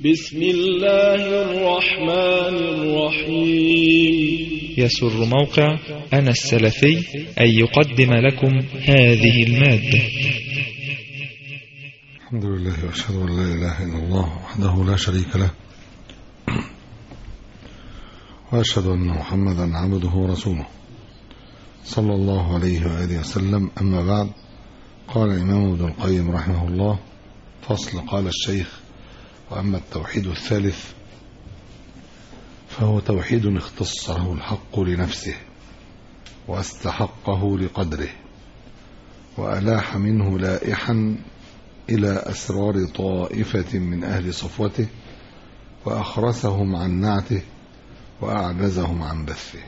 بسم الله الرحمن الرحيم يسر موقع أنا السلفي أن يقدم لكم هذه المادة الحمد لله وأشهد أن لا إله إلا الله وحده لا شريك له وأشهد أن محمدا عبده ورسوله صلى الله عليه وآله وسلم أما بعد قال الإمام ابن القيم رحمه الله فصل قال الشيخ وأما التوحيد الثالث فهو توحيد اختصه الحق لنفسه واستحقه لقدره وألاح منه لائحا إلى أسرار طائفة من أهل صفوته وأخرسهم عن نعته وأعجزهم عن بثه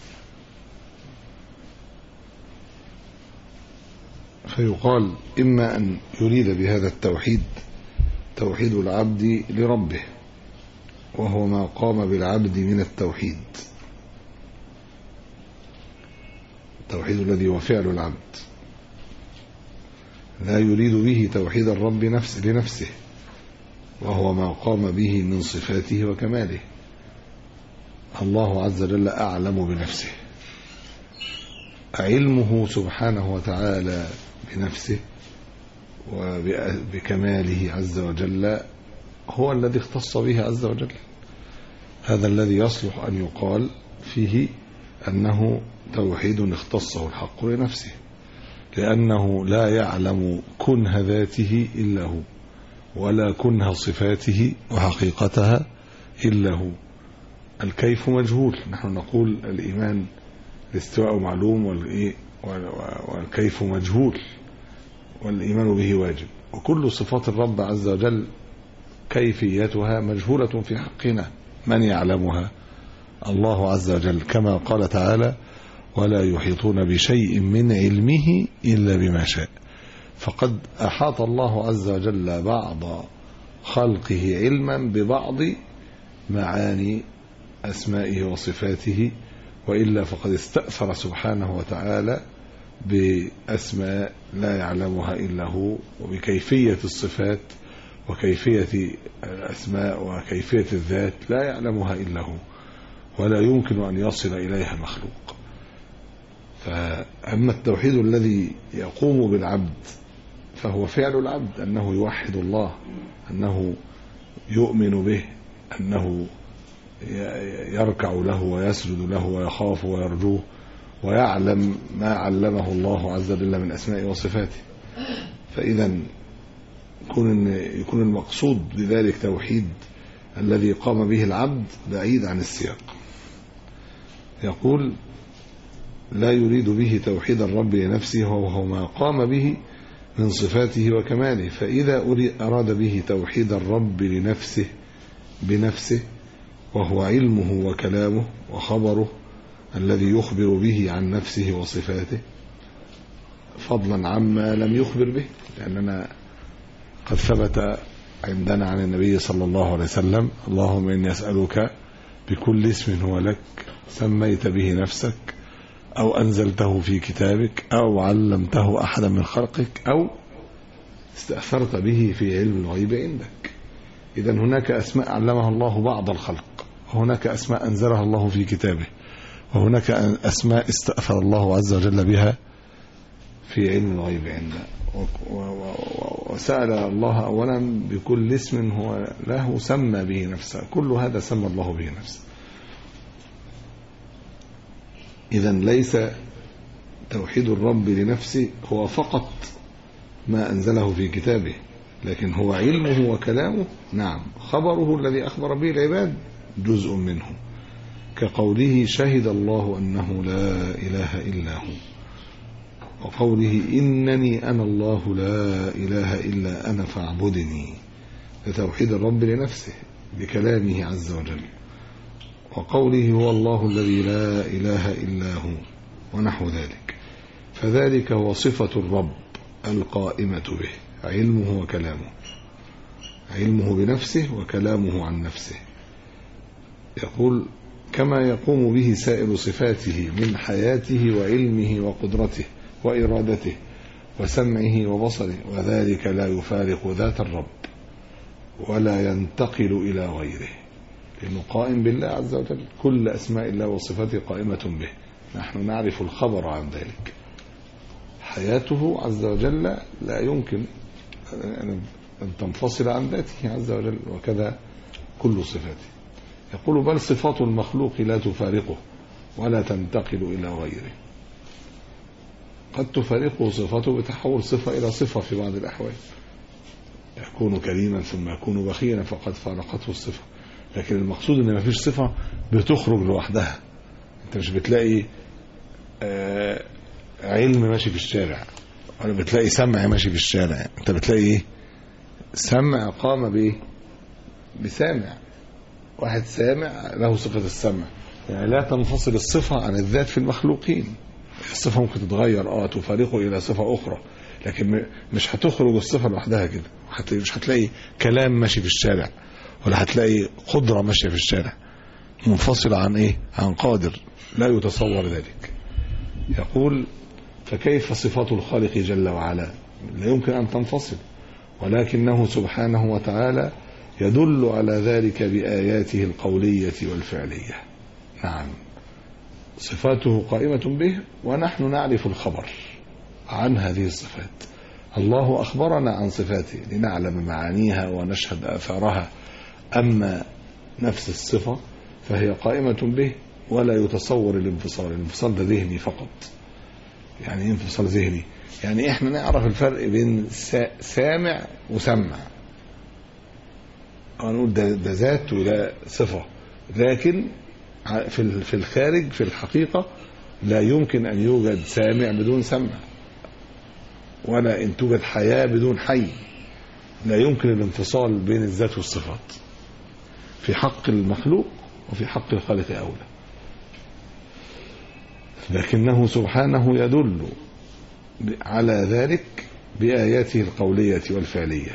فيقال إما أن يريد بهذا التوحيد توحيد العبد لربه وهو ما قام بالعبد من التوحيد التوحيد الذي هو فعل العبد لا يريد به توحيد الرب نفس لنفسه وهو ما قام به من صفاته وكماله الله عز وجل أعلم بنفسه علمه سبحانه وتعالى بنفسه وبكماله عز وجل هو الذي اختص به عز وجل هذا الذي يصلح أن يقال فيه أنه توحيد اختصه الحق لنفسه لأنه لا يعلم كنه ذاته إلا هو ولا كنه صفاته وحقيقتها إلا هو الكيف مجهول نحن نقول الإيمان الاستواء معلوم والكيف مجهول والإيمان به واجب وكل صفات الرب عز وجل كيفيتها مجهولة في حقنا من يعلمها الله عز وجل كما قال تعالى ولا يحيطون بشيء من علمه إلا بما شاء فقد أحاط الله عز وجل بعض خلقه علما ببعض معاني أسمائه وصفاته وإلا فقد استأثر سبحانه وتعالى بأسماء لا يعلمها إلا هو وبكيفية الصفات وكيفية الأسماء وكيفية الذات لا يعلمها إلا هو ولا يمكن أن يصل إليها مخلوق فأما التوحيد الذي يقوم بالعبد فهو فعل العبد أنه يوحد الله أنه يؤمن به أنه يركع له ويسجد له ويخاف ويرجوه ويعلم ما علمه الله عز وجل من أسمائه وصفاته فإذا يكون يكون المقصود بذلك توحيد الذي قام به العبد بعيد عن السياق يقول لا يريد به توحيد الرب لنفسه وهو ما قام به من صفاته وكماله فإذا أراد به توحيد الرب لنفسه بنفسه وهو علمه وكلامه وخبره الذي يخبر به عن نفسه وصفاته فضلا عما لم يخبر به لأننا قد ثبت عندنا عن النبي صلى الله عليه وسلم اللهم إني أسألك بكل اسم هو لك سميت به نفسك أو أنزلته في كتابك أو علمته أحدا من خلقك أو استأثرت به في علم الغيب عندك إذا هناك أسماء علمها الله بعض الخلق وهناك أسماء أنزلها الله في كتابه وهناك أسماء استأثر الله عز وجل بها في علم الغيب عنده وسأل الله أولا بكل اسم هو له سمى به نفسه كل هذا سمى الله به نفسه إذا ليس توحيد الرب لنفسه هو فقط ما أنزله في كتابه لكن هو علمه وكلامه نعم خبره الذي أخبر به العباد جزء منه كقوله شهد الله أنه لا إله إلا هو وقوله إنني أنا الله لا إله إلا أنا فاعبدني لتوحيد الرب لنفسه بكلامه عز وجل وقوله هو الله الذي لا إله إلا هو ونحو ذلك فذلك هو صفة الرب القائمة به علمه وكلامه علمه بنفسه وكلامه عن نفسه يقول كما يقوم به سائر صفاته من حياته وعلمه وقدرته وإرادته وسمعه وبصره وذلك لا يفارق ذات الرب ولا ينتقل إلى غيره لأنه قائم بالله عز وجل كل أسماء الله وصفاته قائمة به نحن نعرف الخبر عن ذلك حياته عز وجل لا يمكن أن تنفصل عن ذاته عز وجل وكذا كل صفاته يقول بل صفات المخلوق لا تفارقه ولا تنتقل إلى غيره قد تفارقه صفته بتحول صفة إلى صفة في بعض الأحوال يكون كريما ثم يكون بخيلا فقد فارقته الصفة لكن المقصود ان مفيش صفة بتخرج لوحدها انت مش بتلاقي آه علم ماشي في الشارع ولا بتلاقي سمع ماشي في الشارع انت بتلاقي ايه سمع قام بايه بسامع واحد سامع له صفة السمع يعني لا تنفصل الصفة عن الذات في المخلوقين الصفة ممكن تتغير اه تفارقه الى صفة اخرى لكن مش هتخرج الصفة لوحدها كده مش هتلاقي كلام ماشي في الشارع ولا هتلاقي قدرة ماشية في الشارع منفصلة عن ايه عن قادر لا يتصور ذلك يقول فكيف صفات الخالق جل وعلا لا يمكن أن تنفصل ولكنه سبحانه وتعالى يدل على ذلك بآياته القولية والفعلية نعم صفاته قائمة به ونحن نعرف الخبر عن هذه الصفات الله أخبرنا عن صفاته لنعلم معانيها ونشهد آثارها أما نفس الصفة فهي قائمة به ولا يتصور الانفصال الانفصال ده ذهني فقط يعني ايه انفصال ذهني يعني احنا نعرف الفرق بين سامع وسمع نقول ده, ده ذات وده صفة لكن في في الخارج في الحقيقة لا يمكن أن يوجد سامع بدون سمع ولا أن توجد حياة بدون حي لا يمكن الانفصال بين الذات والصفات في حق المخلوق وفي حق الخالق أولى لكنه سبحانه يدل على ذلك بآياته القولية والفعلية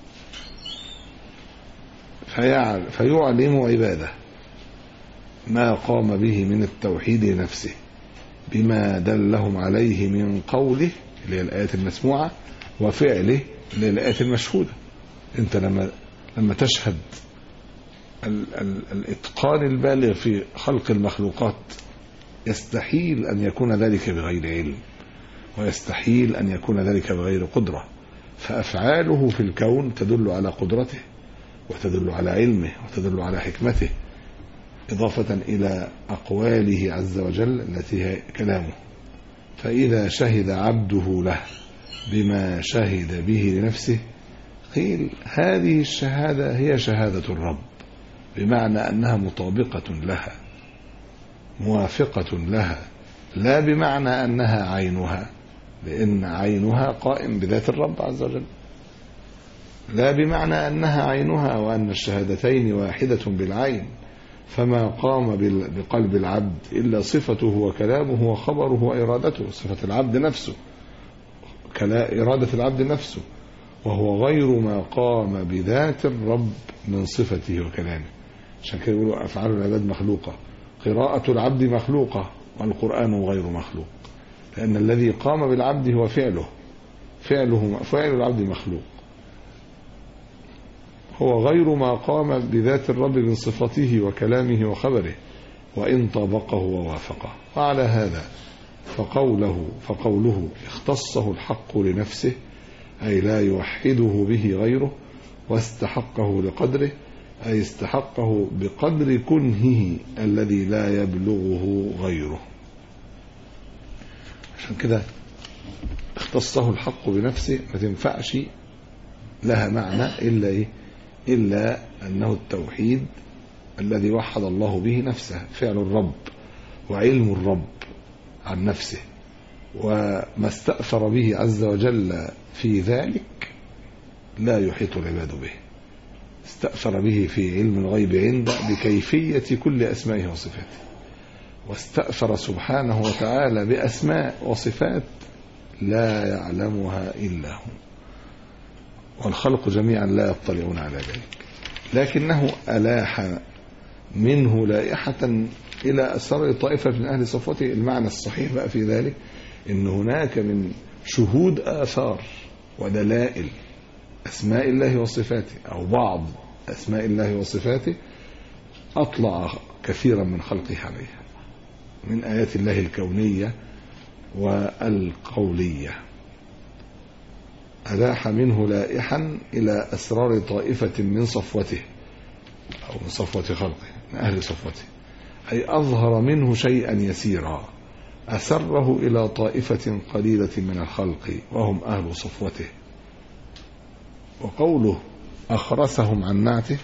فيعلم عباده ما قام به من التوحيد لنفسه بما دلهم عليه من قوله اللي هي الآيات المسموعة وفعله اللي هي الآيات المشهودة انت لما لما تشهد ال ال الاتقان البالغ في خلق المخلوقات يستحيل أن يكون ذلك بغير علم ويستحيل أن يكون ذلك بغير قدرة فأفعاله في الكون تدل على قدرته وتدل على علمه وتدل على حكمته إضافة إلى أقواله عز وجل التي هي كلامه فإذا شهد عبده له بما شهد به لنفسه قيل هذه الشهادة هي شهادة الرب بمعنى أنها مطابقة لها موافقة لها لا بمعنى أنها عينها لأن عينها قائم بذات الرب عز وجل لا بمعنى أنها عينها وأن الشهادتين واحدة بالعين فما قام بقلب العبد إلا صفته وكلامه وخبره وإرادته صفة العبد نفسه إرادة العبد نفسه وهو غير ما قام بذات الرب من صفته وكلامه عشان كده يقولوا أفعال العباد مخلوقة قراءة العبد مخلوقة والقرآن غير مخلوق لأن الذي قام بالعبد هو فعله فعله فعل العبد مخلوق هو غير ما قام بذات الرب من صفته وكلامه وخبره وإن طابقه ووافقه وعلى هذا فقوله فقوله اختصه الحق لنفسه أي لا يوحده به غيره واستحقه لقدره أي استحقه بقدر كنهه الذي لا يبلغه غيره عشان كده اختصه الحق بنفسه ما تنفعش لها معنى إلا إيه إلا أنه التوحيد الذي وحد الله به نفسه فعل الرب وعلم الرب عن نفسه وما استأثر به عز وجل في ذلك لا يحيط العباد به استأثر به في علم الغيب عنده بكيفية كل أسمائه وصفاته واستأثر سبحانه وتعالى بأسماء وصفات لا يعلمها إلا هو والخلق جميعا لا يطلعون على ذلك لكنه ألاح منه لائحة إلى أسرار طائفة من أهل صفوته المعنى الصحيح بقى في ذلك إن هناك من شهود آثار ودلائل أسماء الله وصفاته أو بعض أسماء الله وصفاته أطلع كثيرا من خلقه عليها من آيات الله الكونية والقولية ألاح منه لائحا إلى أسرار طائفة من صفوته أو من صفوة خلقه من أهل صفوته أي أظهر منه شيئا يسيرا أسره إلى طائفة قليلة من الخلق وهم أهل صفوته وقوله أخرسهم عن نعته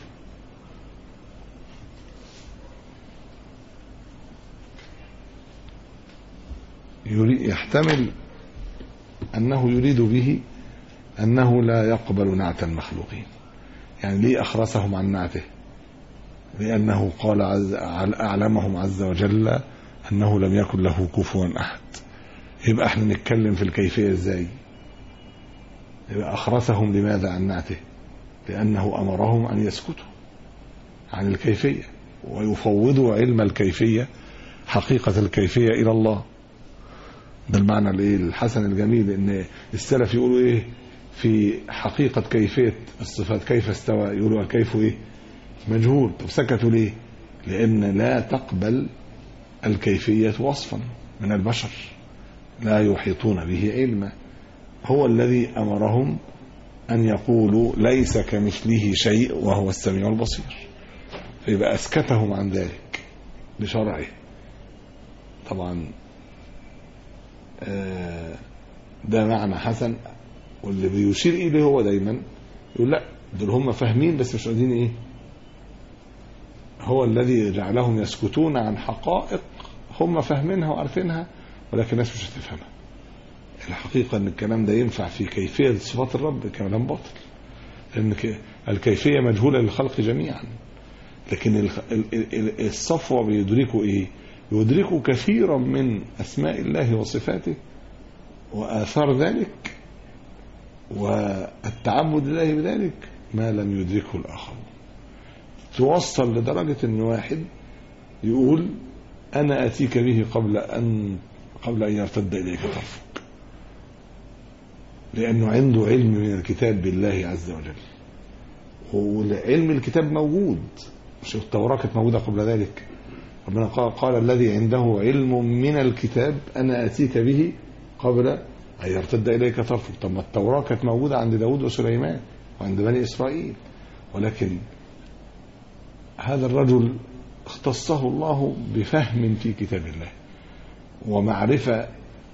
يريد يحتمل أنه يريد به أنه لا يقبل نعت المخلوقين يعني ليه أخرسهم عن نعته لأنه قال عز أعلمهم عز وجل أنه لم يكن له كفوا أحد يبقى احنا نتكلم في الكيفية ازاي يبقى أخرسهم لماذا عن نعته لأنه أمرهم أن يسكتوا عن الكيفية ويفوضوا علم الكيفية حقيقة الكيفية إلى الله ده المعنى الايه الحسن الجميل ان السلف يقولوا ايه في حقيقة كيفية الصفات كيف استوى يقولوا الكيف ايه مجهول طب سكتوا ليه لان لا تقبل الكيفية وصفا من البشر لا يحيطون به علما هو الذي امرهم ان يقولوا ليس كمثله شيء وهو السميع البصير فيبقى اسكتهم عن ذلك بشرعه طبعا ده معنى حسن واللي بيشير اليه هو دايما يقول لا دول هم فاهمين بس مش قادرين ايه هو الذي جعلهم يسكتون عن حقائق هم فاهمينها وعارفينها ولكن الناس مش هتفهمها الحقيقة ان الكلام ده ينفع في كيفية صفات الرب كلام باطل لان الكيفية مجهولة للخلق جميعا لكن الصفوة بيدركوا ايه يدركوا كثيرا من أسماء الله وصفاته وآثار ذلك والتعبد لله بذلك ما لم يدركه الآخر توصل لدرجة أن واحد يقول أنا أتيك به قبل أن قبل أن يرتد إليك طرفك لأنه عنده علم من الكتاب بالله عز وجل وعلم الكتاب موجود مش التوراة كانت موجودة قبل ذلك ربنا قال, قال الذي عنده علم من الكتاب أنا أتيك به قبل أن يرتد إليك طرفك طب ما التوراة كانت موجودة عند داود وسليمان وعند بني إسرائيل ولكن هذا الرجل اختصه الله بفهم في كتاب الله ومعرفة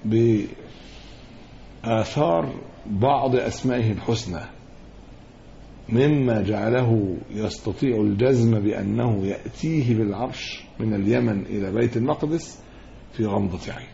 بآثار بعض أسمائه الحسنى مما جعله يستطيع الجزم بأنه يأتيه بالعرش من اليمن إلى بيت المقدس في غمضة عين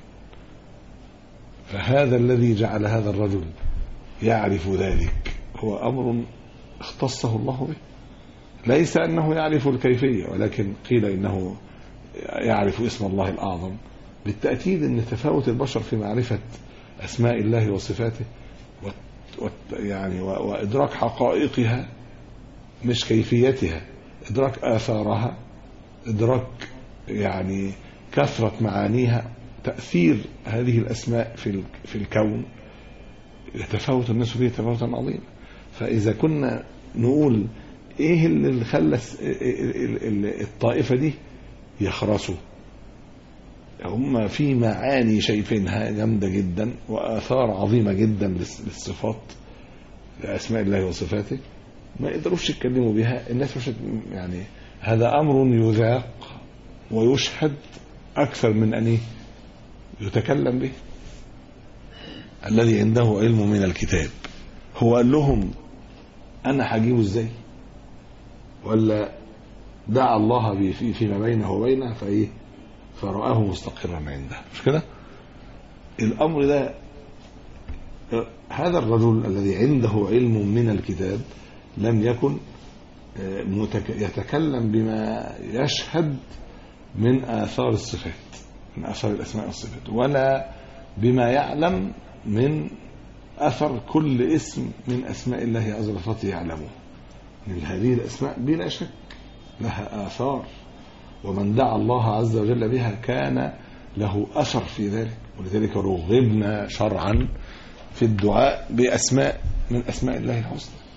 فهذا الذي جعل هذا الرجل يعرف ذلك هو أمر اختصه الله به ليس أنه يعرف الكيفية ولكن قيل إنه يعرف اسم الله الأعظم بالتأكيد أن تفاوت البشر في معرفة أسماء الله وصفاته يعني وإدراك حقائقها مش كيفيتها إدراك آثارها إدراك يعني كثرة معانيها تأثير هذه الأسماء في في الكون يتفاوت الناس فيه تفاوتا عظيما فإذا كنا نقول إيه اللي خلى الطائفة دي يخرسوا هم في معاني شايفينها جامدة جدا وآثار عظيمة جدا للصفات لأسماء الله وصفاته ما يقدروش يتكلموا بها الناس مش يعني هذا أمر يذاق ويشهد أكثر من أن يتكلم به الذي عنده علم من الكتاب هو قال لهم أنا هجيبه إزاي ولا دعا الله في فيما بينه وبينه فإيه فرآه مستقرا عنده مش كده الأمر ده هذا الرجل الذي عنده علم من الكتاب لم يكن يتكلم بما يشهد من آثار الصفات من آثار الأسماء والصفات ولا بما يعلم من أثر كل اسم من أسماء الله عز وجل يعلمه من هذه الأسماء بلا شك لها آثار ومن دعا الله عز وجل بها كان له أثر في ذلك ولذلك رغبنا شرعا في الدعاء بأسماء من أسماء الله الحسنى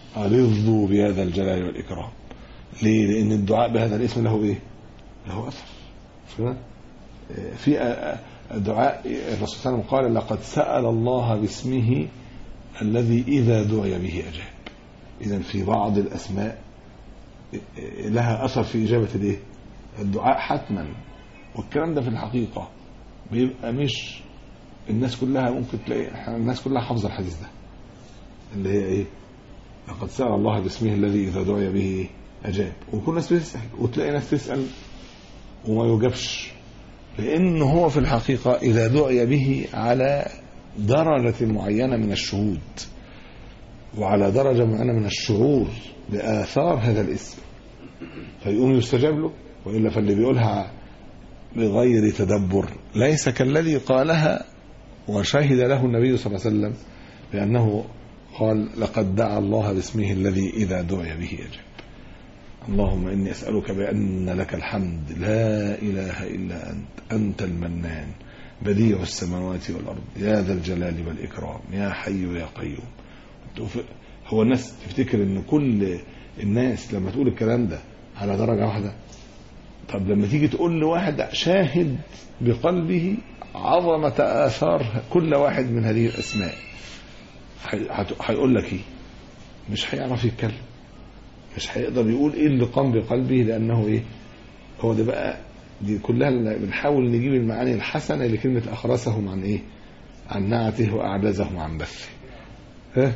رضوا بهذا الجلال والإكرام ليه؟ لأن الدعاء بهذا الاسم له إيه؟ له أثر فهمت؟ في دعاء الرسول صلى الله عليه وسلم قال لقد سأل الله باسمه الذي إذا دعي به أجاب إذا في بعض الأسماء لها أثر في إجابة الإيه؟ الدعاء حتما والكلام ده في الحقيقة بيبقى مش الناس كلها ممكن تلاقي الناس كلها حافظة الحديث ده اللي هي إيه؟ لقد سأل الله باسمه الذي إذا دعي به أجاب وكل الناس بتسأل وتلاقي ناس تسأل وما يجابش لأن هو في الحقيقة إذا دعي به على درجة معينة من الشهود وعلى درجة معينة من الشعور بآثار هذا الاسم فيقوم يستجاب له وإلا فاللي بيقولها بغير تدبر ليس كالذي قالها وشهد له النبي صلى الله عليه وسلم بأنه قال لقد دعا الله باسمه الذي إذا دعي به أجاب اللهم إني أسألك بأن لك الحمد لا إله إلا أنت أنت المنان بديع السماوات والأرض يا ذا الجلال والإكرام يا حي يا قيوم هو الناس تفتكر ان كل الناس لما تقول الكلام ده على درجة واحدة طب لما تيجي تقول لواحد شاهد بقلبه عظمة آثار كل واحد من هذه الأسماء هيقول لك ايه مش هيعرف يتكلم مش هيقدر يقول ايه اللي قام بقلبه لانه ايه هو ده بقى دي كلها بنحاول نجيب المعاني الحسنه لكلمه اخرسهم عن ايه عن نعته واعجزهم عن بثه ها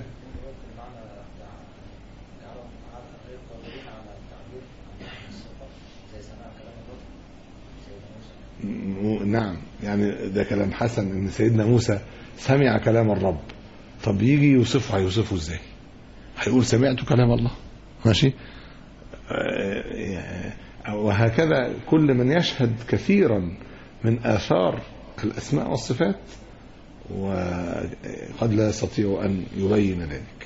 نعم يعني ده كلام حسن ان سيدنا موسى سمع كلام الرب طب يجي يوصفه هيوصفه ازاي هيقول سمعت كلام الله ماشي وهكذا كل من يشهد كثيرا من آثار الأسماء والصفات وقد لا يستطيع أن يبين ذلك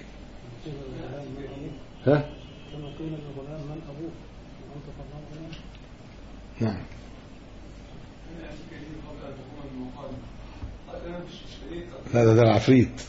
ها؟ كما قيل للغلام من أبوك وأنت فضلت نعم لا ده ده العفريت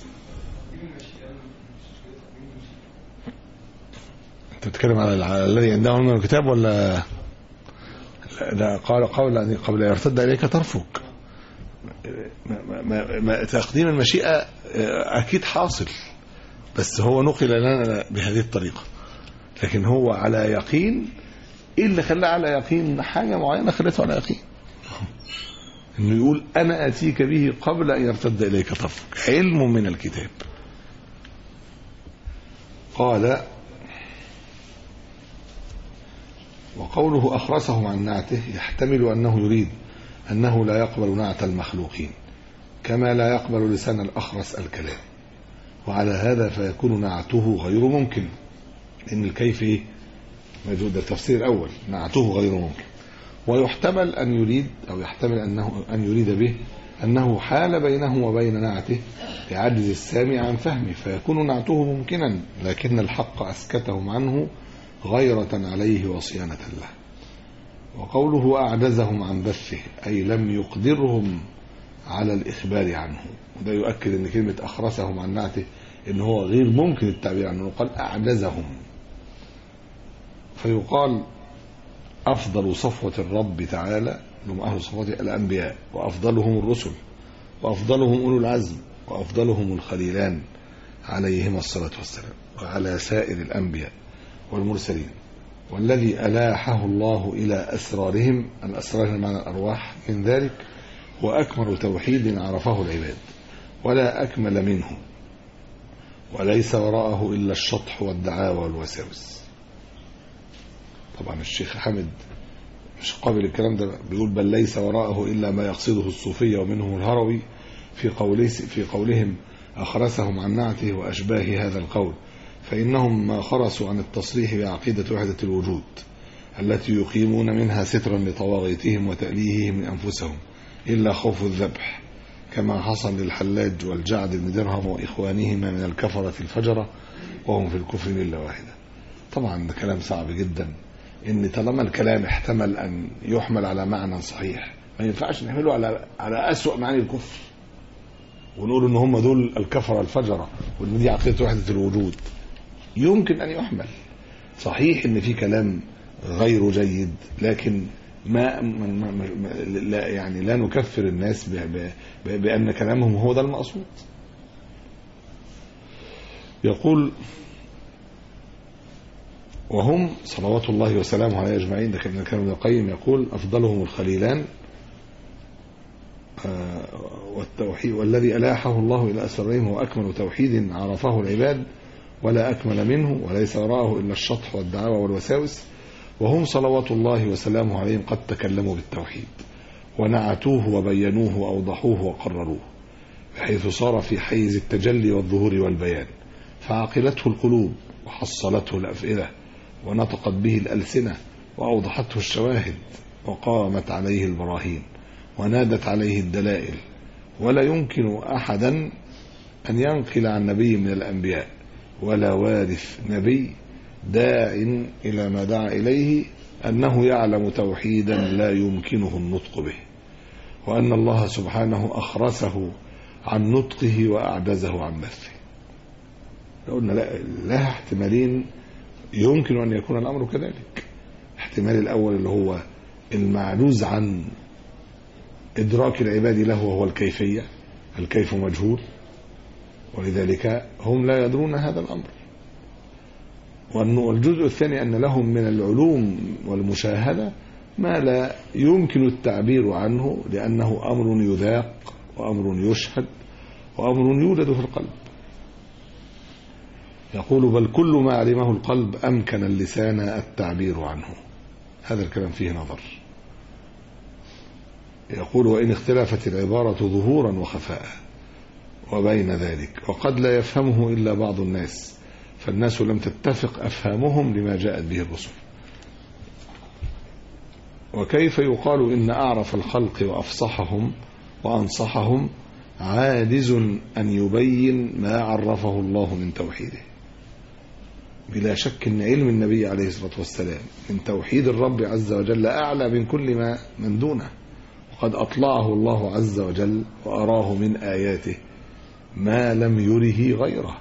انت بتتكلم على على الذي عنده علم الكتاب ولا لا قال قول قبل ان يرتد اليك طرفك ما ما ما تقديم المشيئه اكيد حاصل بس هو نقل لنا بهذه الطريقه لكن هو على يقين ايه اللي خلاه على يقين حاجه معينه خلته على يقين انه يقول انا اتيك به قبل ان يرتد اليك طرفك علم من الكتاب قال وقوله أخرسهم عن نعته يحتمل أنه يريد أنه لا يقبل نعت المخلوقين كما لا يقبل لسان الأخرس الكلام وعلى هذا فيكون نعته غير ممكن لأن الكيف إيه؟ موجود ده التفسير الأول نعته غير ممكن ويحتمل أن يريد أو يحتمل أنه أن يريد به أنه حال بينه وبين نعته بعجز السامع عن فهمه فيكون نعته ممكنا لكن الحق أسكتهم عنه غيرة عليه وصيانة له وقوله أعجزهم عن بثه أي لم يقدرهم على الإخبار عنه وده يؤكد أن كلمة أخرسهم عن نعته أن هو غير ممكن التعبير عنه قال أعجزهم فيقال أفضل صفوة الرب تعالى هم أهل صفوته الأنبياء وأفضلهم الرسل وأفضلهم أولو العزم وأفضلهم الخليلان عليهما الصلاة والسلام وعلى سائر الأنبياء والمرسلين والذي ألاحه الله إلى أسرارهم الأسرار معنى الأرواح من ذلك هو أكمل توحيد عرفه العباد ولا أكمل منه وليس وراءه إلا الشطح والدعاوى والوساوس طبعا الشيخ حمد مش قابل الكلام ده بيقول بل ليس وراءه إلا ما يقصده الصوفية ومنهم الهروي في قوله في قولهم أخرسهم عن نعته وأشباه هذا القول فإنهم ما خرسوا عن التصريح بعقيدة وحدة الوجود التي يقيمون منها سترا لطواغيتهم وتأليههم من أنفسهم إلا خوف الذبح كما حصل للحلاج والجعد بن درهم وإخوانهما من الكفرة الفجرة وهم في الكفر ملة واحدة طبعا ده كلام صعب جدا إن طالما الكلام احتمل أن يحمل على معنى صحيح ما ينفعش نحمله على على أسوأ معاني الكفر ونقول إن هم دول الكفرة الفجرة وإن دي عقيدة وحدة الوجود يمكن أن يحمل صحيح ان في كلام غير جيد لكن ما, ما, ما, ما لا يعني لا نكفر الناس ب ب ب بان كلامهم هو ده المقصود يقول وهم صلوات الله وسلامه عليه اجمعين ده كان ابن القيم يقول افضلهم الخليلان آه، والتوحيد والذي الاحه الله الى اسرهم هو اكمل توحيد عرفه العباد ولا أكمل منه وليس وراءه إلا الشطح والدعاوى والوساوس وهم صلوات الله وسلامه عليهم قد تكلموا بالتوحيد ونعتوه وبينوه وأوضحوه وقرروه بحيث صار في حيز التجلي والظهور والبيان فعقلته القلوب وحصلته الأفئدة ونطقت به الألسنة وأوضحته الشواهد وقامت عليه البراهين ونادت عليه الدلائل ولا يمكن أحدا أن ينقل عن نبي من الأنبياء ولا وارث نبي داع إلى ما دعا إليه أنه يعلم توحيدا لا يمكنه النطق به وأن الله سبحانه أخرسه عن نطقه وأعجزه عن بثه قلنا لا لها احتمالين يمكن أن يكون الأمر كذلك الاحتمال الأول اللي هو المعجوز عن إدراك العباد له وهو الكيفية الكيف مجهول ولذلك هم لا يدرون هذا الأمر والجزء الثاني أن لهم من العلوم والمشاهدة ما لا يمكن التعبير عنه لأنه أمر يذاق وأمر يشهد وأمر يولد في القلب يقول بل كل ما علمه القلب أمكن اللسان التعبير عنه هذا الكلام فيه نظر يقول وإن اختلفت العبارة ظهورا وخفاء وبين ذلك وقد لا يفهمه إلا بعض الناس فالناس لم تتفق أفهامهم لما جاءت به الرسل وكيف يقال إن أعرف الخلق وأفصحهم وأنصحهم عاجز أن يبين ما عرفه الله من توحيده بلا شك أن علم النبي عليه الصلاة والسلام من توحيد الرب عز وجل أعلى من كل ما من دونه وقد أطلعه الله عز وجل وأراه من آياته ما لم يره غيره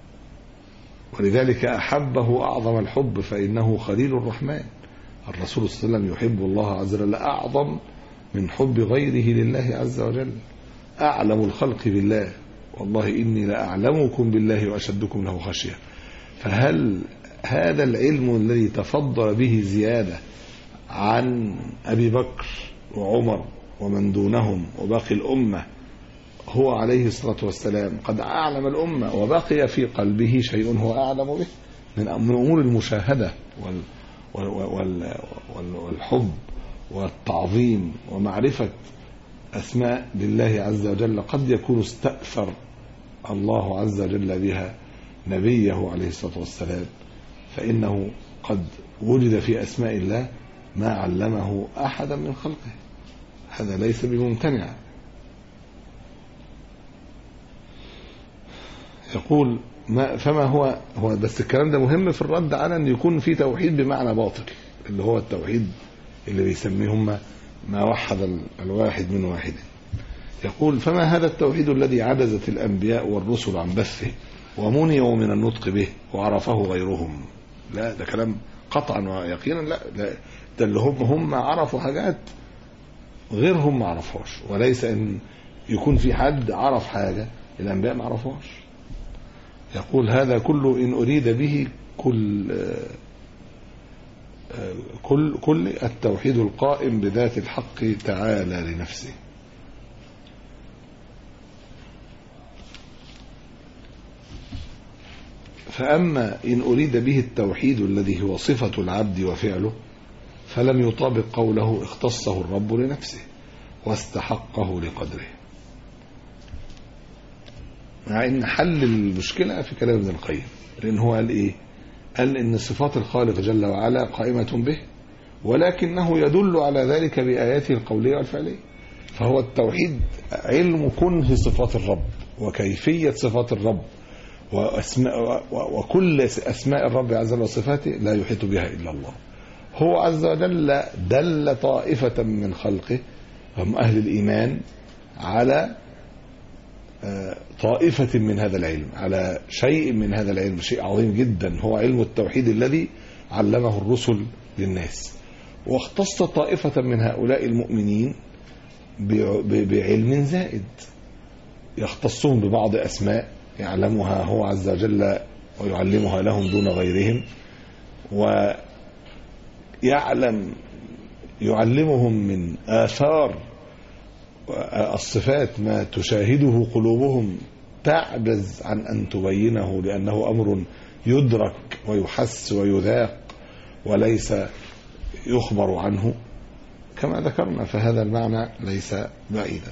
ولذلك أحبه أعظم الحب فإنه خليل الرحمن الرسول صلى الله عليه وسلم يحب الله عز وجل أعظم من حب غيره لله عز وجل أعلم الخلق بالله والله إني لأعلمكم بالله وأشدكم له خشية فهل هذا العلم الذي تفضل به زيادة عن أبي بكر وعمر ومن دونهم وباقي الأمة هو عليه الصلاة والسلام قد أعلم الأمة وبقي في قلبه شيء هو أعلم به من أمور المشاهدة وال وال وال والحب والتعظيم ومعرفة أسماء لله عز وجل قد يكون استأثر الله عز وجل بها نبيه عليه الصلاة والسلام فإنه قد وجد في أسماء الله ما علمه أحدا من خلقه هذا ليس بممتنع يقول ما فما هو هو بس الكلام ده مهم في الرد على ان يكون في توحيد بمعنى باطل اللي هو التوحيد اللي بيسميه هم ما وحد الواحد من واحد يقول فما هذا التوحيد الذي عجزت الانبياء والرسل عن بثه ومنعوا من النطق به وعرفه غيرهم لا ده كلام قطعا ويقينا لا ده, ده اللي هم هم عرفوا حاجات غيرهم ما عرفهاش وليس ان يكون في حد عرف حاجه الانبياء ما عرفوهاش يقول هذا كله إن أريد به كل كل كل التوحيد القائم بذات الحق تعالى لنفسه فأما إن أريد به التوحيد الذي هو صفة العبد وفعله فلم يطابق قوله اختصه الرب لنفسه واستحقه لقدره مع ان حل المشكله في كلام ابن القيم لان هو قال ايه قال ان صفات الخالق جل وعلا قائمه به ولكنه يدل على ذلك باياته القوليه والفعليه فهو التوحيد علم كنه صفات الرب وكيفيه صفات الرب وأسماء وكل اسماء الرب عز وجل وصفاته لا يحيط بها الا الله هو عز وجل دل طائفه من خلقه هم اهل الايمان على آه، طائفة من هذا العلم على شيء من هذا العلم شيء عظيم جدا هو علم التوحيد الذي علمه الرسل للناس واختص طائفة من هؤلاء المؤمنين بع- ب- بعلم زائد يختصهم ببعض أسماء يعلمها هو عز وجل ويعلمها لهم دون غيرهم ويعلم يعلمهم من آثار الصفات ما تشاهده قلوبهم تعجز عن أن تبينه لأنه أمر يدرك ويحس ويذاق وليس يخبر عنه كما ذكرنا فهذا المعنى ليس بعيدا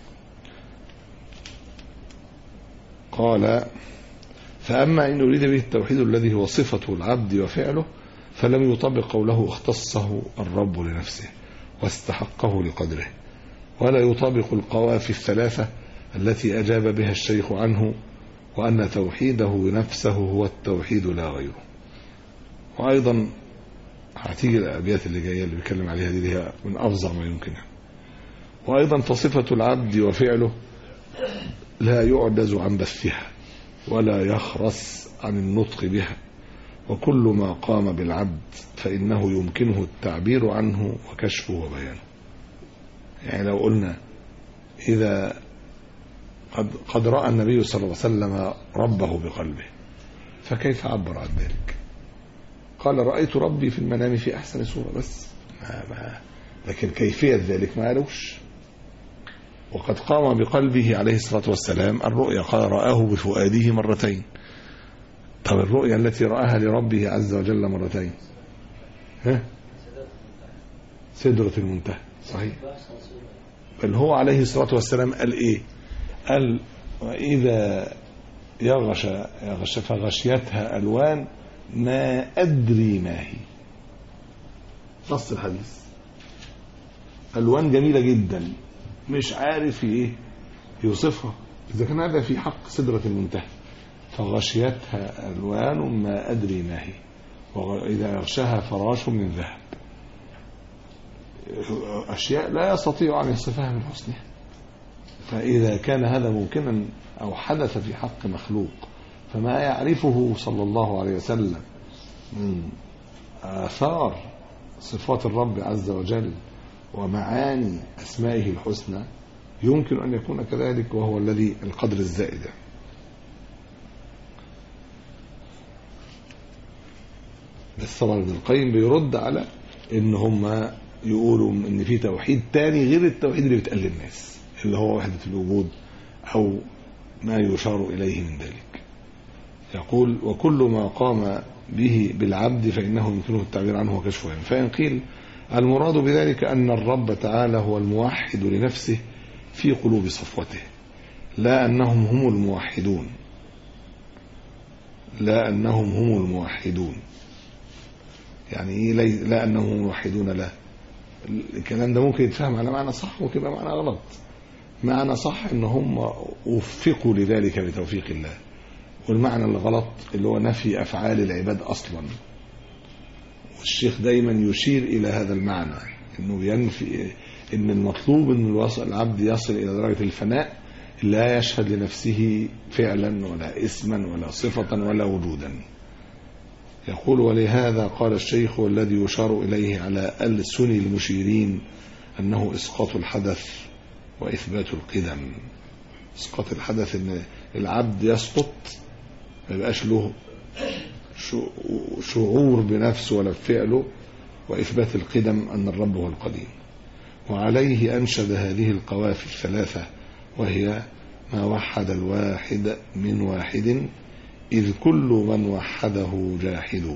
قال فأما إن أريد به التوحيد الذي هو صفة العبد وفعله فلم يطبق قوله اختصه الرب لنفسه واستحقه لقدره ولا يطابق القوافي الثلاثة التي أجاب بها الشيخ عنه وأن توحيده نفسه هو التوحيد لا غيره وأيضا هتيجي الأبيات اللي جاية اللي بيتكلم عليها دي, دي هي من أفظع ما يمكنها وأيضا فصفة العبد وفعله لا يعجز عن بثها ولا يخرس عن النطق بها وكل ما قام بالعبد فإنه يمكنه التعبير عنه وكشفه وبيانه يعني لو قلنا إذا قد, قد رأى النبي صلى الله عليه وسلم ربه بقلبه فكيف عبر عن ذلك قال رأيت ربي في المنام في أحسن صورة بس ما ما لكن كيفية ذلك ما قالوش وقد قام بقلبه عليه الصلاة والسلام الرؤيا قال رآه بفؤاده مرتين طب الرؤيا التي رآها لربه عز وجل مرتين ها سدرة المنتهى صحيح بل هو عليه الصلاة والسلام قال ايه قال وإذا يغشى يغشى فغشيتها ألوان ما أدري ما هي نص الحديث ألوان جميلة جدا مش عارف ايه يوصفها إذا كان هذا في حق سدرة المنتهى فغشيتها ألوان ما أدري ما هي وإذا يغشاها فراش من ذهب أشياء لا يستطيع أن يصفها من حسنها فإذا كان هذا ممكنا أو حدث في حق مخلوق فما يعرفه صلى الله عليه وسلم من آثار صفات الرب عز وجل ومعاني أسمائه الحسنى يمكن أن يكون كذلك وهو الذي القدر الزائد بس طبعا ابن القيم بيرد على ان هم يقولوا ان في توحيد تاني غير التوحيد اللي بيتقال للناس اللي هو وحدة الوجود او ما يشار اليه من ذلك يقول وكل ما قام به بالعبد فانه يمكنه التعبير عنه وكشفه يعني فان قيل المراد بذلك ان الرب تعالى هو الموحد لنفسه في قلوب صفوته لا انهم هم الموحدون لا انهم هم الموحدون يعني ايه لي- لا انهم موحدون لا الكلام ده ممكن يتفهم على معنى صح ممكن يبقى معنى غلط معنى صح ان هم وفقوا لذلك بتوفيق الله والمعنى الغلط اللي هو نفي افعال العباد اصلا والشيخ دايما يشير الى هذا المعنى انه ينفي ان المطلوب ان الوصل العبد يصل الى درجه الفناء لا يشهد لنفسه فعلا ولا اسما ولا صفه ولا وجودا يقول ولهذا قال الشيخ والذي يشار إليه على ألسن المشيرين أنه إسقاط الحدث وإثبات القدم إسقاط الحدث أن العبد يسقط ما يبقاش له شو- شعور بنفسه ولا بفعله وإثبات القدم أن الرب هو القديم وعليه أنشد هذه القوافي الثلاثة وهي ما وحد الواحد من واحد إذ كل من وحده جاحد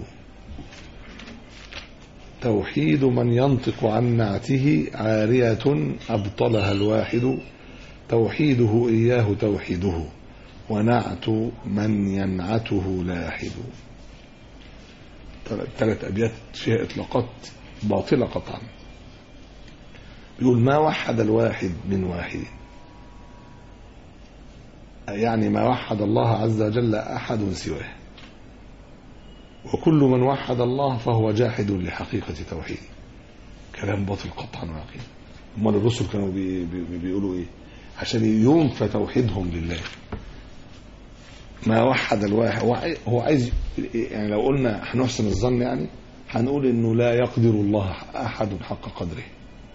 توحيد من ينطق عن نعته عارية أبطلها الواحد توحيده إياه توحيده ونعت من ينعته لاحد ثلاث أبيات فيها إطلاقات باطلة قطعا بيقول ما وحد الواحد من واحد يعني ما وحد الله عز وجل أحد سواه وكل من وحد الله فهو جاحد لحقيقة توحيده كلام باطل قطعا ويقينا امال الرسل كانوا بي بي بيقولوا ايه عشان ينفى توحيدهم لله ما وحد الواحد هو عاي- هو عايز يعني لو قلنا هنحسن الظن يعني هنقول انه لا يقدر الله احد حق قدره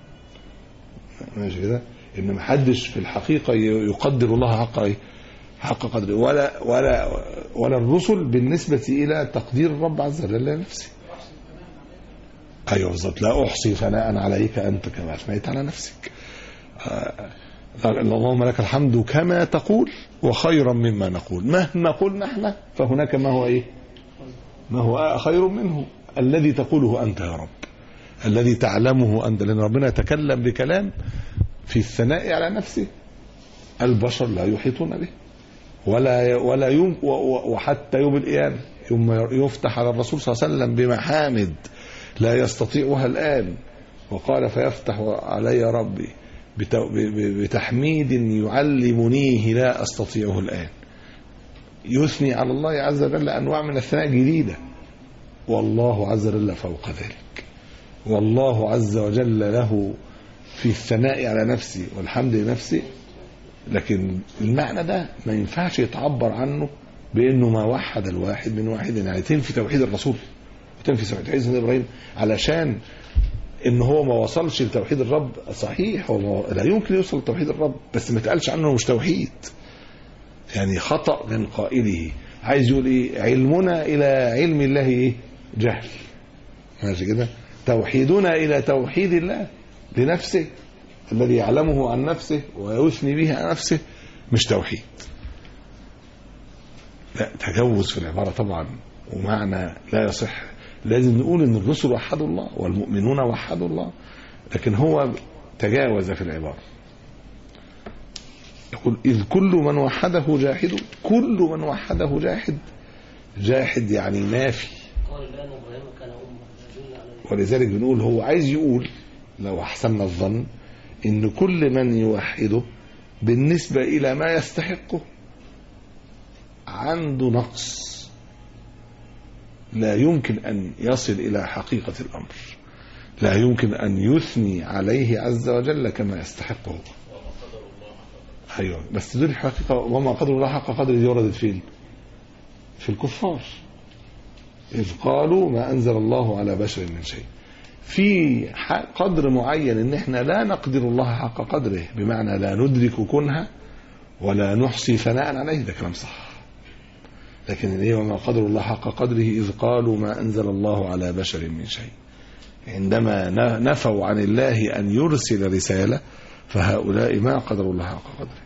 ماشي كده ان ما حدش في الحقيقه ي- يقدر الله حق ايه حق قدره ولا ولا ولا الرسل بالنسبه الى تقدير الرب عز وجل لنفسه ايوه بالظبط لا احصي ثناء عليك انت كما اثنيت على نفسك آه، اللهم لك الحمد كما تقول وخيرا مما نقول مهما قلنا احنا فهناك ما هو ايه ما هو خير منه الذي تقوله انت يا رب الذي تعلمه انت لان ربنا يتكلم بكلام في الثناء على نفسه البشر لا يحيطون به ولا ولا يوم و- و- وحتى يوم القيامه يوم يفتح على الرسول صلى الله عليه وسلم بمحامد لا يستطيعها الان وقال فيفتح علي ربي بت- ب- ب- بتحميد يعلمنيه لا استطيعه الان يثني على الله عز وجل انواع من الثناء جديده والله عز وجل فوق ذلك والله عز وجل له في الثناء على نفسه والحمد لنفسه لكن المعنى ده ما ينفعش يتعبر عنه بانه ما وحد الواحد من واحد يعني تنفي توحيد الرسول وتنفي توحيد سيدنا ابراهيم علشان ان هو ما وصلش لتوحيد الرب صحيح هو ما- لا يمكن يوصل لتوحيد الرب بس ما تقالش عنه مش توحيد يعني خطا من قائله عايز يقول ايه علمنا الى علم الله ايه جهل ماشي كده توحيدنا الى توحيد الله لنفسه الذي يعلمه عن نفسه ويثني به عن نفسه مش توحيد لا تجوز في العبارة طبعا ومعنى لا يصح لازم نقول ان الرسل وحدوا الله والمؤمنون وحدوا الله لكن هو تجاوز في العبارة يقول إذ كل من وحده جاحد كل من وحده جاحد جاحد يعني نافي قال بأن إبراهيم كان أمة يدل على ولذلك بنقول هو عايز يقول لو احسننا الظن ان كل من يوحده بالنسبه الى ما يستحقه عنده نقص لا يمكن ان يصل الى حقيقه الامر لا يمكن ان يثني عليه عز وجل كما يستحقه هو. ايوه بس دول الحقيقه وما قدر الله حق قدره دي وردت فين؟ في الكفار إذ قالوا ما أنزل الله على بشر من شيء في ح- قدر معين ان احنا لا نقدر الله حق قدره بمعنى لا ندرك كنها ولا نحصي ثناء عليه ده كلام صح لكن ايه وما قدر الله حق قدره اذ قالوا ما انزل الله على بشر من شيء عندما ن- نفوا عن الله ان يرسل رساله فهؤلاء ما قدروا الله حق قدره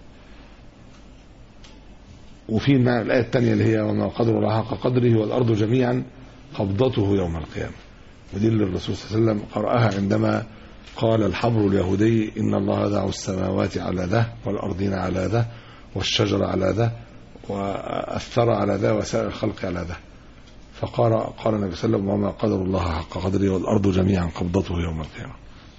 وفي مع الآية الثانية اللي هي وما قدر الله حق قدره والأرض جميعا قبضته يوم القيامة ودي اللي الرسول صلى الله عليه وسلم قرأها عندما قال الحبر اليهودي إن الله دعوا السماوات على ده والأرضين على ده والشجر على ده والثرى على ده وسائر الخلق على ده فقال قال النبي صلى الله عليه وسلم وما قدر الله حق قدره والأرض جميعا قبضته يوم القيامة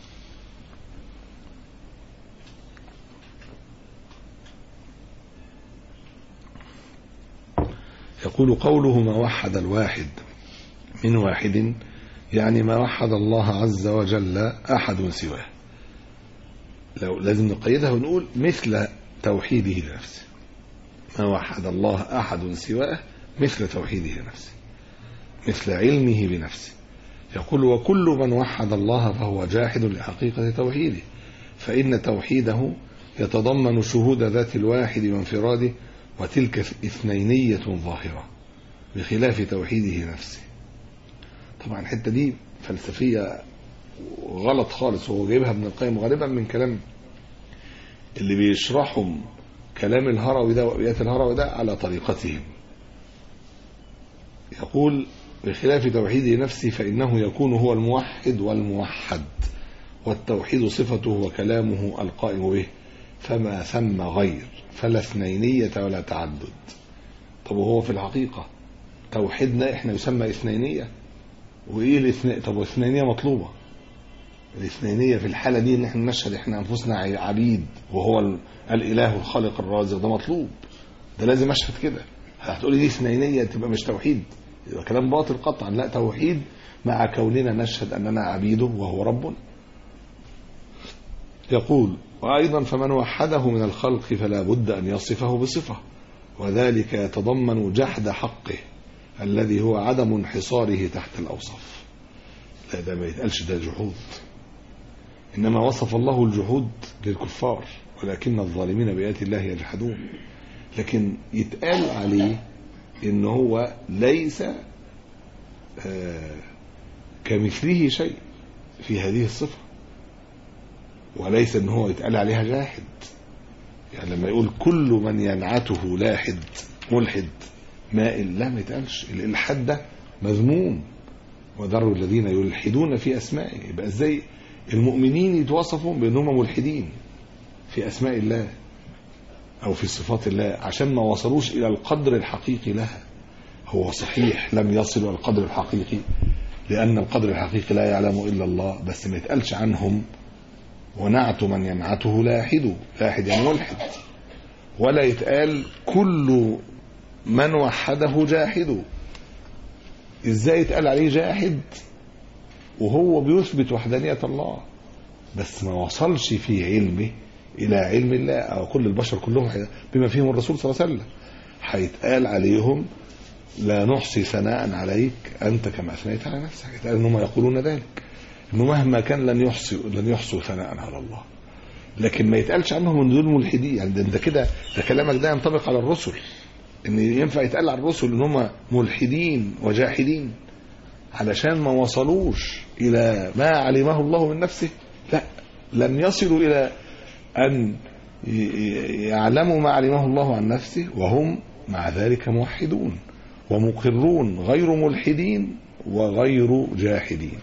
يقول قوله ما وحد الواحد من واحد يعني ما وحد الله عز وجل أحد سواه لو لازم نقيدها ونقول مثل توحيده لنفسه ما وحد الله أحد سواه مثل توحيده لنفسه مثل علمه بنفسه يقول وكل من وحد الله فهو جاحد لحقيقة توحيده فإن توحيده يتضمن شهود ذات الواحد وانفراده وتلك اثنينية ظاهرة بخلاف توحيده نفسه طبعا الحتة دي فلسفية غلط خالص هو جايبها ابن القيم غالبا من كلام اللي بيشرحهم كلام الهروي ده وأبيات الهروي ده على طريقتهم يقول بخلاف توحيده نفسه فإنه يكون هو الموحد والموحد والتوحيد صفته وكلامه القائم به فما ثم غير فلا اثنينية ولا تعدد طب وهو في الحقيقة توحيدنا احنا يسمى اثنينية وايه الاثنين طب والاثنينية مطلوبة الاثنينية في الحالة دي ان احنا نشهد احنا انفسنا عبيد وهو ال- الاله الخالق الرازق ده مطلوب ده لازم اشهد كده هتقولي دي اثنينية تبقى مش توحيد يبقى كلام باطل قطعا لا توحيد مع كوننا نشهد اننا عبيده وهو ربنا يقول وأيضا فمن وحده من الخلق فلا بد أن يصفه بصفة وذلك يتضمن جحد حقه الذي هو عدم انحصاره تحت الأوصاف لا ده ما يتقالش ده جحود إنما وصف الله الجحود للكفار ولكن الظالمين بآيات الله يجحدون لكن يتقال عليه إن هو ليس آه كمثله شيء في هذه الصفة وليس ان هو يتقال عليها جاحد يعني لما يقول كل من ينعته لاحد ملحد مائل لا ما يتقالش الالحاد ده مذموم وذروا الذين يلحدون في اسمائه يبقى ازاي المؤمنين يتوصفوا بانهم ملحدين في اسماء الله او في صفات الله عشان ما وصلوش الى القدر الحقيقي لها هو صحيح لم يصلوا الى القدر الحقيقي لان القدر الحقيقي لا يعلم الا الله بس ما يتقالش عنهم ونعت من ينعته لاحد لاحد يعني ملحد ولا يتقال كل من وحده جاحد ازاي يتقال عليه جاحد وهو بيثبت وحدانية الله بس ما وصلش في علمه إلى علم الله أو كل البشر كلهم بما فيهم الرسول صلى الله عليه وسلم هيتقال عليهم لا نحصي ثناء عليك أنت كما أثنيت على نفسك يتقال أنهم يقولون ذلك أنه مهما كان لن يحصي لن يحصوا ثناء على الله لكن ما يتقالش عنهم ان دول ملحدين يعني ده, ده كده ده كلامك ده ينطبق على الرسل ان ينفع يتقال على الرسل ان هم ملحدين وجاحدين علشان ما وصلوش الى ما علمه الله من نفسه لا لم يصلوا الى ان يعلموا ما علمه الله عن نفسه وهم مع ذلك موحدون ومقرون غير ملحدين وغير جاحدين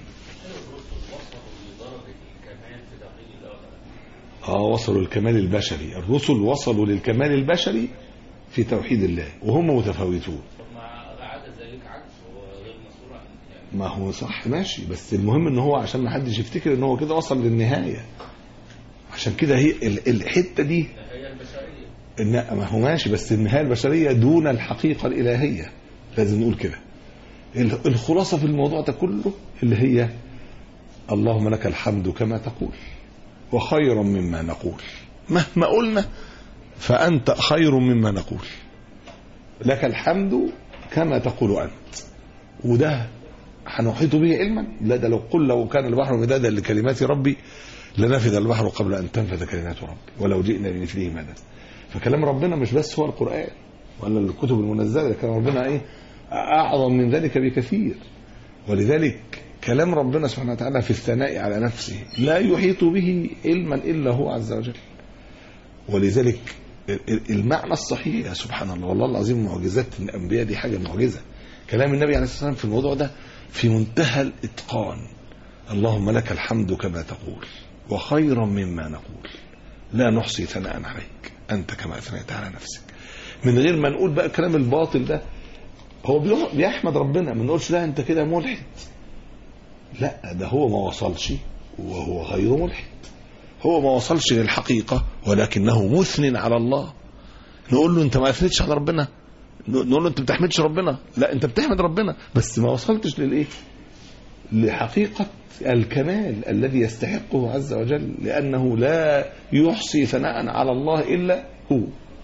اه وصلوا للكمال البشري الرسل وصلوا للكمال البشري في توحيد الله وهم متفاوتون مع عادة ذلك عكس هو غير مسؤول عن يعني ما هو صح ماشي بس المهم ان هو عشان ما حدش يفتكر ان هو كده وصل للنهايه عشان كده هي ال- الحته دي هي البشرية إن ما هو ماشي بس النهايه البشريه دون الحقيقه الالهيه لازم نقول كده ال- الخلاصه في الموضوع ده كله اللي هي اللهم لك الحمد كما تقول وخيرا مما نقول مهما قلنا فانت خير مما نقول لك الحمد كما تقول انت وده هنحيط به علما لا ده لو قل لو كان البحر مدادا لكلمات ربي لنفذ البحر قبل ان تنفذ كلمات ربي ولو جئنا بمثله مددا فكلام ربنا مش بس هو القران ولا الكتب المنزله ده كلام ربنا ايه اعظم من ذلك بكثير ولذلك كلام ربنا سبحانه وتعالى في الثناء على نفسه لا يحيط به علما الا هو عز وجل ولذلك المعنى الصحيح يا سبحان الله والله العظيم معجزات الانبياء دي حاجه معجزه كلام النبي عليه الصلاه والسلام في الموضوع ده في منتهى الاتقان اللهم لك الحمد كما تقول وخيرا مما نقول لا نحصي ثناء عليك انت كما اثنيت على نفسك من غير ما نقول بقى الكلام الباطل ده هو بيح- بيحمد ربنا ما نقولش لا انت كده ملحد لا ده هو ما وصلش وهو غير ملحد هو ما وصلش للحقيقة ولكنه مثن على الله نقول له انت ما اثنتش على ربنا نقول له انت ما بتحمدش ربنا لا انت بتحمد ربنا بس ما وصلتش للايه لحقيقة الكمال الذي يستحقه عز وجل لأنه لا يحصي ثناء على الله إلا هو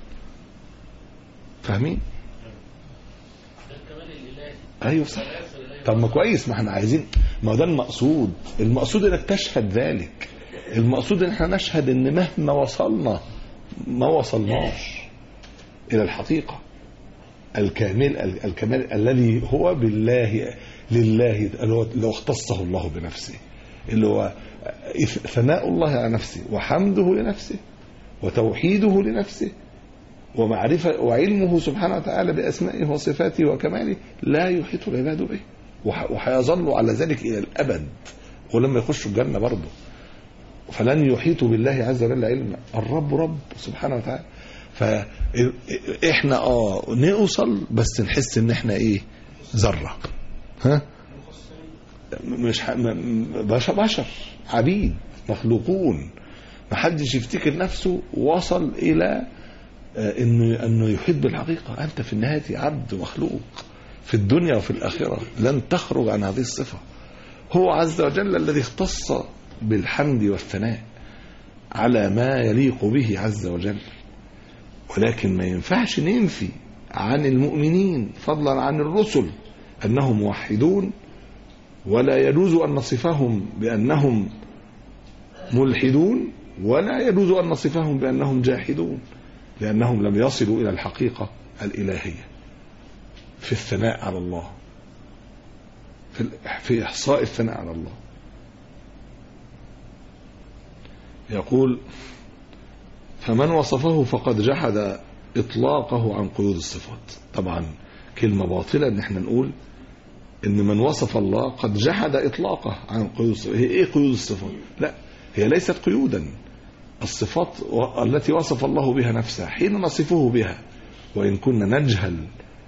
فاهمين؟ ده الكمال الإلهي أيوه صح لا يصل إليه طب ما كويس ما احنا عايزين ما ده المقصود المقصود انك تشهد ذلك المقصود ان احنا نشهد ان مهما وصلنا ما وصلناش الى الحقيقه الكامل الكمال الذي هو بالله لله اللي هو لو اختصه الله بنفسه اللي هو ثناء الله على نفسه وحمده لنفسه وتوحيده لنفسه ومعرفة وعلمه سبحانه وتعالى بأسمائه وصفاته وكماله لا يحيط العباد به وح- وهيظلوا على ذلك إلى الأبد ولما يخشوا الجنة برضه فلن يحيطوا بالله عز وجل علما الرب رب سبحانه وتعالى فاحنا اه نوصل بس نحس ان احنا ايه ذره ها مش ح... م- م- بشر بشر عبيد مخلوقون ما حدش يفتكر نفسه وصل الى آه، انه انه يحيط بالحقيقه انت في النهايه عبد مخلوق في الدنيا وفي الاخره لن تخرج عن هذه الصفه هو عز وجل الذي اختص بالحمد والثناء على ما يليق به عز وجل ولكن ما ينفعش ننفي عن المؤمنين فضلا عن الرسل أنهم موحدون ولا يجوز أن نصفهم بأنهم ملحدون ولا يجوز أن نصفهم بأنهم جاحدون لأنهم لم يصلوا إلى الحقيقة الإلهية في الثناء على الله في, في إحصاء الثناء على الله يقول فمن وصفه فقد جحد إطلاقه عن قيود الصفات طبعا كلمة باطلة ان احنا نقول ان من وصف الله قد جحد إطلاقه عن قيود الصفات هي ايه قيود الصفات لا هي ليست قيودا الصفات التي وصف الله بها نفسه حين نصفه بها وإن كنا نجهل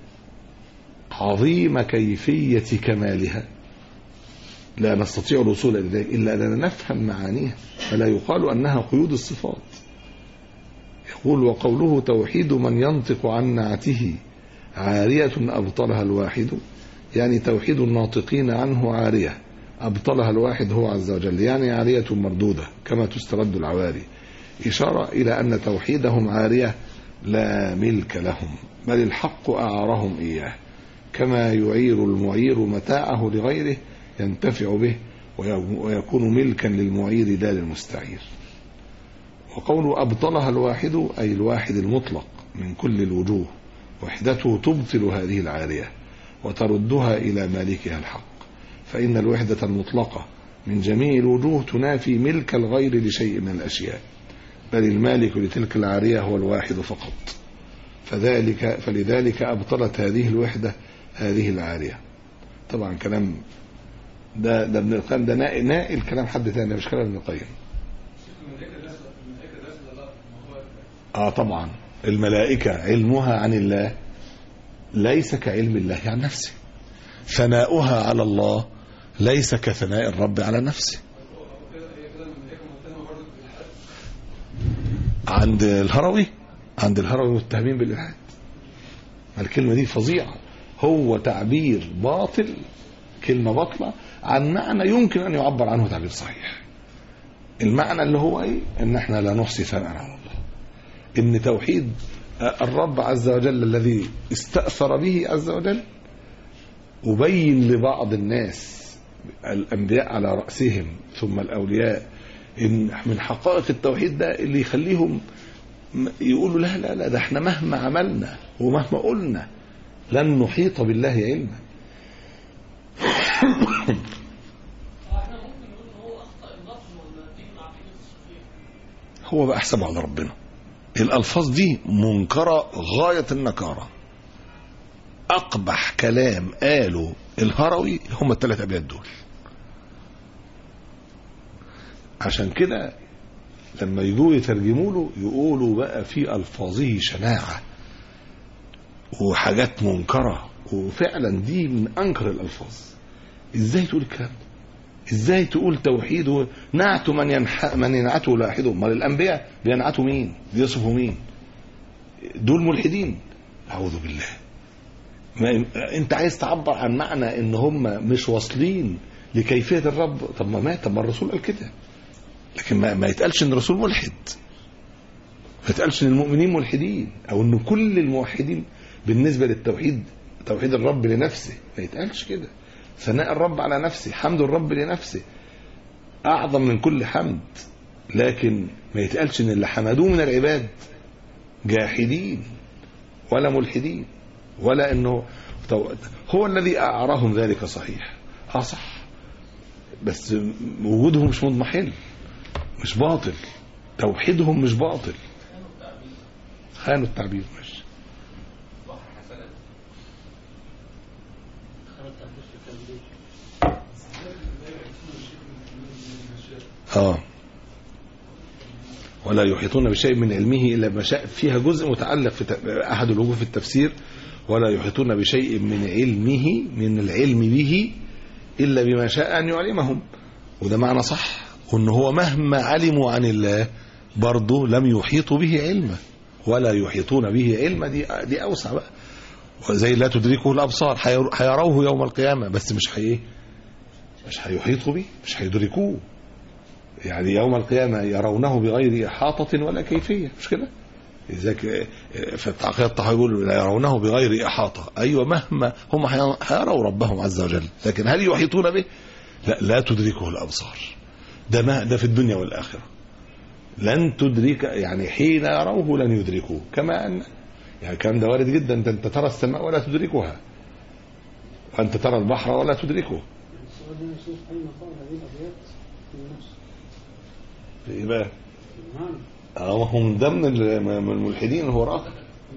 عظيم كيفية كمالها لا نستطيع الوصول إلى ذلك إلا أننا نفهم معانيها فلا يقال أنها قيود الصفات يقول وقوله توحيد من ينطق عن نعته عارية أبطلها الواحد يعني توحيد الناطقين عنه عارية أبطلها الواحد هو عز وجل يعني عارية مردودة كما تسترد العواري إشارة إلى أن توحيدهم عارية لا ملك لهم بل الحق أعارهم إياه كما يعير المعير متاعه لغيره ينتفع به ويكون ملكا للمعير لا للمستعير وقول أبطلها الواحد أي الواحد المطلق من كل الوجوه وحدته تبطل هذه العارية وتردها إلى مالكها الحق فإن الوحدة المطلقة من جميع الوجوه تنافي ملك الغير لشيء من الأشياء بل المالك لتلك العارية هو الواحد فقط فذلك فلذلك أبطلت هذه الوحدة هذه العارية طبعا كلام ده ده ابن القيم ده نائل, نائل كلام حد ثاني مش كلام ابن القيم اه طبعا الملائكة علمها عن الله ليس كعلم الله عن نفسه ثناؤها على الله ليس كثناء الرب على نفسه عند الهروي عند الهروي متهمين بالإلحاد الكلمة دي فظيعة هو تعبير باطل كلمة باطلة عن معنى يمكن أن يعبر عنه تعبير صحيح المعنى اللي هو ايه ان احنا لا نحصي ثناء على الله ان توحيد الرب عز وجل الذي استأثر به عز وجل وبين لبعض الناس الأنبياء على رأسهم ثم الأولياء إن من حقائق التوحيد ده اللي يخليهم يقولوا لا لا لا ده احنا مهما عملنا ومهما قلنا لن نحيط بالله علما احنا ممكن نقول ان هو اخطا اللفظ ولا دي من عقيده الصوفيه هو بقى حسابه على ربنا الألفاظ دي منكرة غاية النكارة أقبح كلام قاله الهروي هم الثلاث أبيات دول عشان كده لما يجوا يترجموا له يقولوا بقى في ألفاظه شناعة وحاجات منكرة وفعلا دي من أنكر الألفاظ إزاي تقول الكلام ده ازاي تقول توحيد نعت من ينح من ينعته لاحده امال الانبياء بينعتوا مين بيصفوا مين دول ملحدين اعوذ بالله ما انت عايز تعبر عن معنى ان هم مش واصلين لكيفيه الرب طب ما مات طب ما الرسول قال كده لكن ما, ما يتقالش ان الرسول ملحد ما يتقالش ان المؤمنين ملحدين او ان كل الموحدين بالنسبه للتوحيد توحيد الرب لنفسه ما يتقالش كده ثناء الرب على نفسه حمد الرب لنفسه أعظم من كل حمد لكن ما يتقالش إن اللي حمدوه من العباد جاحدين ولا ملحدين ولا إنه هو الذي أعراهم ذلك صحيح آه صح بس وجودهم مش مضمحل مش باطل توحيدهم مش باطل خانوا التعبير ماشي اه ولا يحيطون بشيء من علمه الا بما شاء فيها جزء متعلق في ت- احد الوجوه في التفسير ولا يحيطون بشيء من علمه من العلم به الا بما شاء ان يعلمهم وده معنى صح وان هو مهما علموا عن الله برضه لم يحيطوا به علما ولا يحيطون به علما دي دي اوسع بقى وزي لا تدركه الابصار هير- هيروه يوم القيامه بس مش هي مش هيحيطوا به مش هيدركوه يعني يوم القيامة يرونه بغير إحاطة ولا كيفية مش كده لذلك في التعقيد الطحاوي يقول لا يرونه بغير إحاطة أيوة مهما هم هي- هيروا ربهم عز وجل لكن هل يحيطون به لا لا تدركه الأبصار ده ما ده في الدنيا والآخرة لن تدرك يعني حين يروه لن يدركوه كما أن يعني الكلام ده وارد جدا انت انت ترى السماء ولا تدركها وانت ترى البحر ولا تدركه السؤال ده يا شيخ أين قال هذه الأبيات في نفس إيه بقى المعنى اه هو من ضمن ال- من الملحدين هو راقب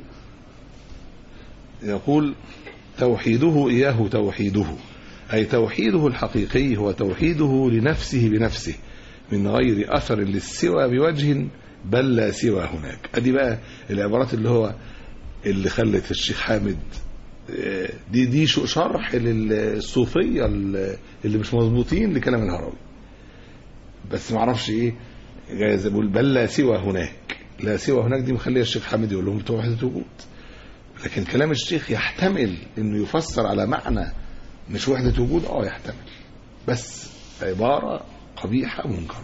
يقول توحيده إياه توحيده أي توحيده الحقيقي هو توحيده لنفسه بنفسه من غير أثر للسوى بوجه بل لا سوى هناك أدي بقى العبارات اللي هو اللي خلت الشيخ حامد آه، دي دي شو- شرح للصوفية اللي مش مظبوطين لكلام الهروي بس ما اعرفش ايه جايز بقول بل لا سوى هناك لا سوى هناك دي مخليه الشيخ حامد يقول لهم بتوع وحده وجود لكن كلام الشيخ يحتمل انه يفسر على معنى مش وحده وجود اه يحتمل بس عباره قبيحه منكره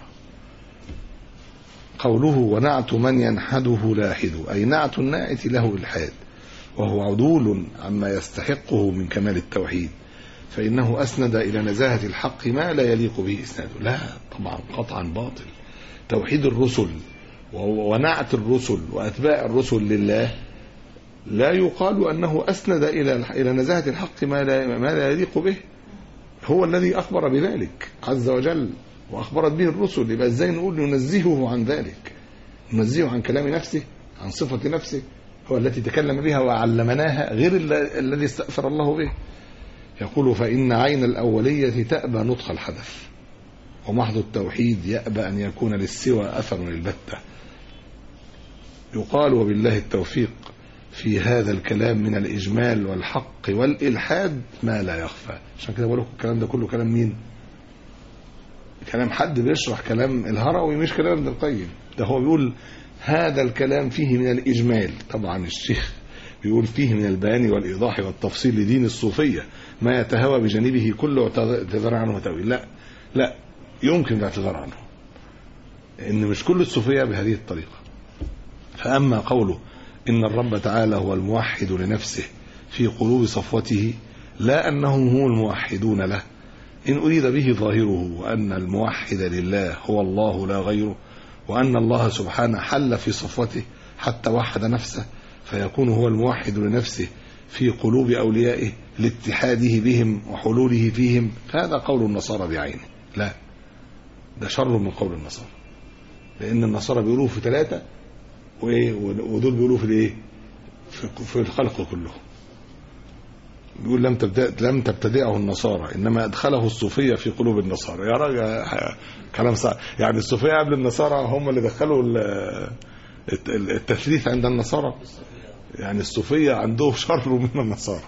قوله ونعت من ينحده لاحد اي نعت الناعت له الحاد وهو عدول عما يستحقه من كمال التوحيد فإنه أسند إلى نزاهة الحق ما لا يليق به إسناده لا طبعا قطعا باطل توحيد الرسل و- ونعت الرسل وأتباع الرسل لله لا يقال أنه أسند إلى إلى نزاهة الحق ما لا ما لا يليق به هو الذي أخبر بذلك عز وجل وأخبرت به الرسل يبقى إزاي نقول ننزهه عن ذلك ننزهه عن كلام نفسه عن صفة نفسه هو التي تكلم بها وعلمناها غير ال- الذي استأثر الله به يقول فإن عين الأولية تأبى نطق الحدث ومحض التوحيد يأبى أن يكون للسوى أثر للبتة يقال وبالله التوفيق في هذا الكلام من الإجمال والحق والإلحاد ما لا يخفى عشان كده بقول لكم الكلام ده كله كلام مين كلام حد بيشرح كلام الهروي مش كلام ابن القيم ده هو بيقول هذا الكلام فيه من الإجمال طبعا الشيخ بيقول فيه من البيان والإيضاح والتفصيل لدين الصوفية ما يتهوى بجانبه كله اعتذر عنه تأويل لا لا يمكن الاعتذار عنه إن مش كل الصوفية بهذه الطريقة فأما قوله إن الرب تعالى هو الموحد لنفسه في قلوب صفوته لا أنهم هم الموحدون له إن أريد به ظاهره وأن الموحد لله هو الله لا غيره وأن الله سبحانه حل في صفوته حتى وحد نفسه فيكون هو الموحد لنفسه في قلوب أوليائه لاتحاده بهم وحلوله فيهم فهذا قول النصارى بعينه لا ده شر من قول النصارى لأن النصارى بيقولوه في ثلاثة وإيه ودول بيقولوه في الإيه في في الخلق كله بيقول لم تبدأ لم تبتدئه النصارى انما ادخله الصوفيه في قلوب النصارى يا راجل كلام صعب يعني الصوفيه قبل النصارى هم اللي دخلوا ال- الت- التثليث عند النصارى يعني الصوفيه عندهم شر من النصارى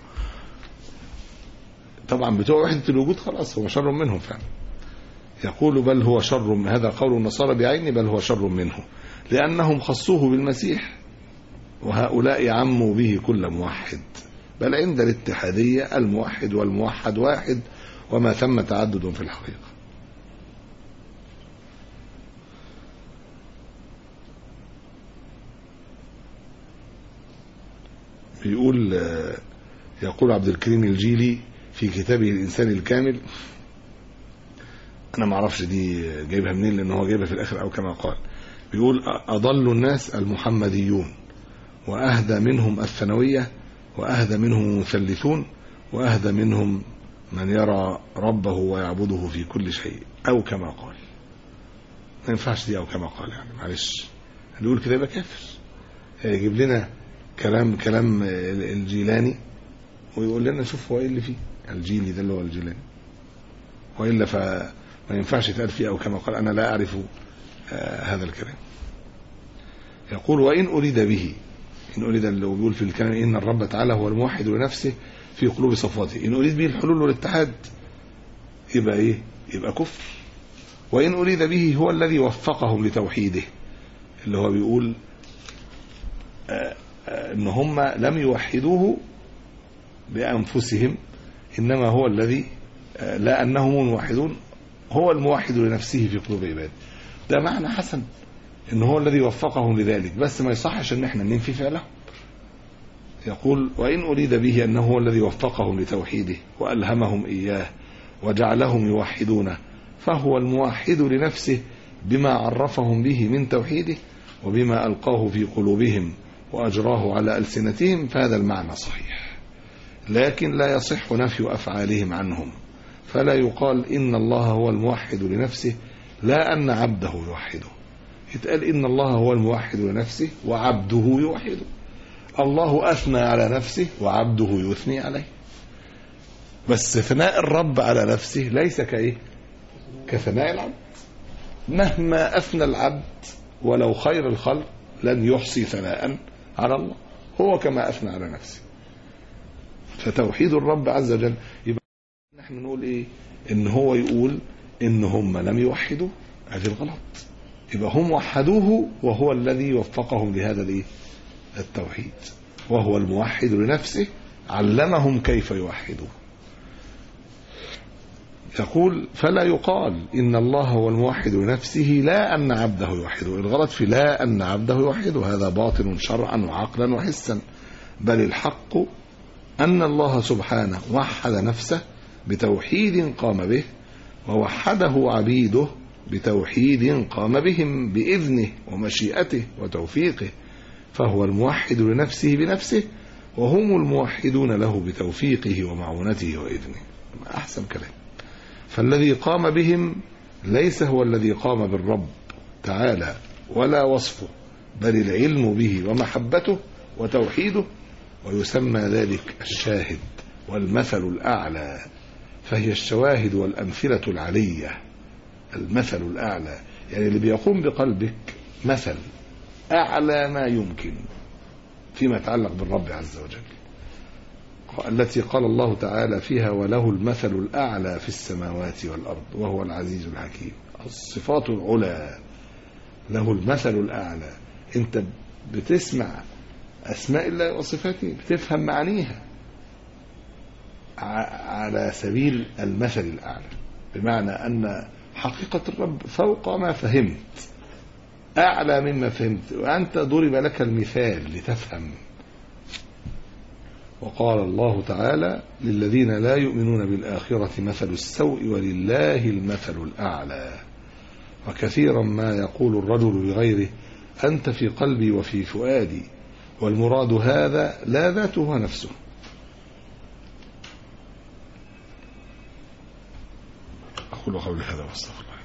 طبعا بتوع وحده الوجود خلاص هو شر منهم فعلا يقول بل هو شر هذا قول النصارى بعينه بل هو شر منه لانهم خصوه بالمسيح وهؤلاء عموا به كل موحد بل عند الاتحادية الموحد والموحد واحد وما ثم تعدد في الحقيقة بيقول آه، يقول عبد الكريم الجيلي في كتابه الإنسان الكامل أنا ما أعرفش دي جايبها منين لأن هو جايبها في الآخر أو كما قال بيقول أضل الناس المحمديون وأهدى منهم الثانوية وأهدى منهم المثلثون وأهدى منهم من يرى ربه ويعبده في كل شيء أو كما قال ما ينفعش دي أو كما قال يعني معلش اللي يقول كده يبقى كافر يجيب لنا كلام كلام الجيلاني ويقول لنا شوف هو ايه اللي فيه الجيلي ده اللي هو الجيلاني والا فما ينفعش يتقال فيه او كما قال انا لا اعرف آه هذا الكلام يقول وان اريد به إن أريد اللي هو بيقول في الكلام إن الرب تعالى هو الموحد لنفسه في قلوب صفواته إن أريد به الحلول والاتحاد يبقى إيه يبقى كفر وإن أريد به هو الذي وفقهم لتوحيده اللي هو بيقول آه، آه، إن هم لم يوحدوه بأنفسهم إنما هو الذي آه، لا أنهم الموحدون هو الموحد لنفسه في قلوب عباده ده معنى حسن ان هو الذي وفقهم لذلك بس ما يصحش ان احنا ننفي فعله يقول وإن أريد به أنه هو الذي وفقهم لتوحيده وألهمهم إياه وجعلهم يوحدونه فهو الموحد لنفسه بما عرفهم به من توحيده وبما ألقاه في قلوبهم وأجراه على ألسنتهم فهذا المعنى صحيح لكن لا يصح نفي أفعالهم عنهم فلا يقال إن الله هو الموحد لنفسه لا أن عبده يوحده يتقال إن الله هو الموحد لنفسه وعبده يوحده الله أثنى على نفسه وعبده يثني عليه بس ثناء الرب على نفسه ليس كإيه كثناء العبد مهما أثنى العبد ولو خير الخلق لن يحصي ثناء على الله هو كما أثنى على نفسه فتوحيد الرب عز وجل يبقى نحن نقول إيه إن هو يقول إن هم لم يوحدوا هذه الغلط يبقى هم وحدوه وهو الذي وفقهم لهذا الإيه التوحيد وهو الموحد لنفسه علمهم كيف يوحدوه يقول فلا يقال إن الله هو الموحد لنفسه لا أن عبده يوحده الغلط في لا أن عبده يوحده هذا باطل شرعا وعقلا وحسا بل الحق أن الله سبحانه وحد نفسه بتوحيد قام به ووحده عبيده بتوحيد قام بهم بإذنه ومشيئته وتوفيقه فهو الموحد لنفسه بنفسه وهم الموحدون له بتوفيقه ومعونته وإذنه أحسن كلام فالذي قام بهم ليس هو الذي قام بالرب تعالى ولا وصفه بل العلم به ومحبته وتوحيده ويسمى ذلك الشاهد والمثل الأعلى فهي الشواهد والأمثلة العلية المثل الأعلى يعني اللي بيقوم بقلبك مثل أعلى ما يمكن فيما يتعلق بالرب عز وجل التي قال الله تعالى فيها وله المثل الأعلى في السماوات والأرض وهو العزيز الحكيم الصفات العلى له المثل الأعلى أنت بتسمع أسماء الله وصفاته بتفهم معانيها على سبيل المثل الأعلى بمعنى أن حقيقة الرب فوق ما فهمت أعلى مما فهمت وأنت ضرب لك المثال لتفهم وقال الله تعالى للذين لا يؤمنون بالآخرة مثل السوء ولله المثل الأعلى وكثيرا ما يقول الرجل لغيره أنت في قلبي وفي فؤادي والمراد هذا لا ذاته ونفسه أقول قولي هذا واستغفر الله